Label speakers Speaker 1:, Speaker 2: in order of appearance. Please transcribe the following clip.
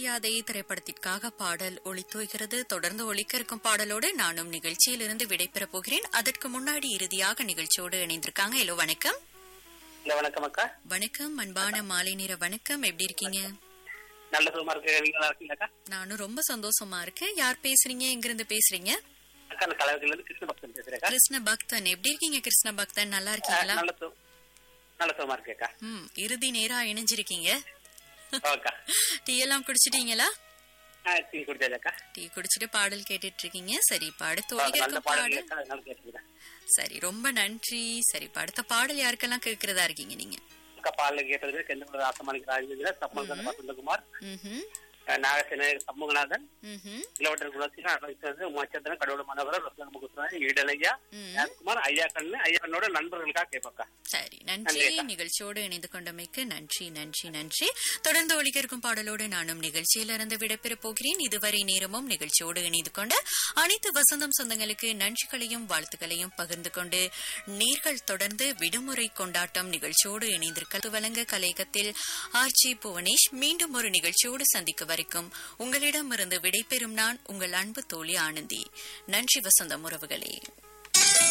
Speaker 1: மரியாதை திரைப்படத்திற்காக பாடல் ஒளித்தோய்கிறது தொடர்ந்து ஒலிக்க இருக்கும் பாடலோடு நானும் நிகழ்ச்சியிலிருந்து விடைபெறப் போகிறேன் அதற்கு முன்னாடி இறுதியாக நிகழ்ச்சியோடு இணைந்திருக்காங்க ஹலோ வணக்கம்
Speaker 2: இல்ல வணக்கம் அக்கா
Speaker 1: வணக்கம் அன்பான மாலை நேர வணக்கம் எப்படி இருக்கீங்க
Speaker 2: நல்ல சுகமா இருக்கு நீங்க நல்லா இருக்கீங்கக்கா
Speaker 1: நானும் ரொம்ப சந்தோஷமா இருக்கேன் யார் பேசுறீங்க எங்கிருந்து பேசுறீங்க
Speaker 2: அக்கா நான் கலவரத்துல இருந்து கிருஷ்ண பக்தன் பேசுறேன்க்கா
Speaker 1: கிருஷ்ண பக்தன் எப்படி இருக்கீங்க கிருஷ்ண பக்தன் நல்லா
Speaker 2: ஆ,
Speaker 1: இருக்கீங்களா
Speaker 2: நல்ல சு நல்ல சுகமா இருக்கேக்கா
Speaker 1: ம் இறுதி நேரா இணைஞ்சிருக்கீங்க
Speaker 2: ஓக்கா
Speaker 1: டீ எல்லாம் குடிச்சிட்டீங்களா
Speaker 2: ஆ டீ குடிச்சாச்சக்கா
Speaker 1: டீ குடிச்சிட்டு பாடல் கேட்டுட்டு இருக்கீங்க சரி இப்ப அடுத்து
Speaker 2: நல்ல
Speaker 1: ஒலிக்க
Speaker 2: பாடல்
Speaker 1: பாடல்
Speaker 2: இருக்கா அதனால கேட்டுக்கிறேன்
Speaker 1: சரி ரொம்ப நன்றி சரி இப்ப அடுத்த பாடல் யாருக்கெல்லாம் கேட்கறதா இருக்கீங்க நீங்க
Speaker 2: அக்கா பாடல கேட்டது கெந்தகுல ராசமாணிக்கு ராஜேந்திர சம்மன் வசந்தகுமார்
Speaker 1: ம்ஹும்,
Speaker 2: நாகசேன சண்முகநாதன்
Speaker 1: ம்ஹும்,
Speaker 2: இளவட்டர் குலசேகரன் உமாச்சந்திரன் கடவுள் மனோகரன் ரத்ன முகுஸ்வரன் ஈடலையா
Speaker 1: ம்.
Speaker 2: ராஜ்குமார் ஐயா கண்ணு ஐயா கண்ணோட நண்பர்களுக்காக கேட்பக்கா
Speaker 1: சரி நன்றி
Speaker 2: நன்றி அக்கா.
Speaker 1: நிகழ்ச்சியோடு இணைந்து கொண்டமைக்கு நன்றி நன்றி நன்றி தொடர்ந்து ஒலிக்க இருக்கும் பாடலோடு நானும் நிகழ்ச்சியிலிருந்து விடைபெறப் போகிறேன் இதுவரை நேரமும் நிகழ்ச்சியோடு இணைந்து கொண்ட அனைத்து வசந்தம் சொந்தங்களுக்கு நன்றிகளையும் வாழ்த்துக்களையும் பகிர்ந்து கொண்டு நீர்கள் தொடர்ந்து விடுமுறை கொண்டாட்டம் நிகழ்ச்சியோடு இணைந்திருக்க வழங்க கலையகத்தில் ஆர்ஜி புவனேஷ் மீண்டும் ஒரு நிகழ்ச்சியோடு சந்திக்க வரைக்கும் உங்களிடமிருந்து விடைபெறும் நான் உங்கள் அன்பு தோழி ஆனந்தி நன்றி வசந்தம் உறவுகளே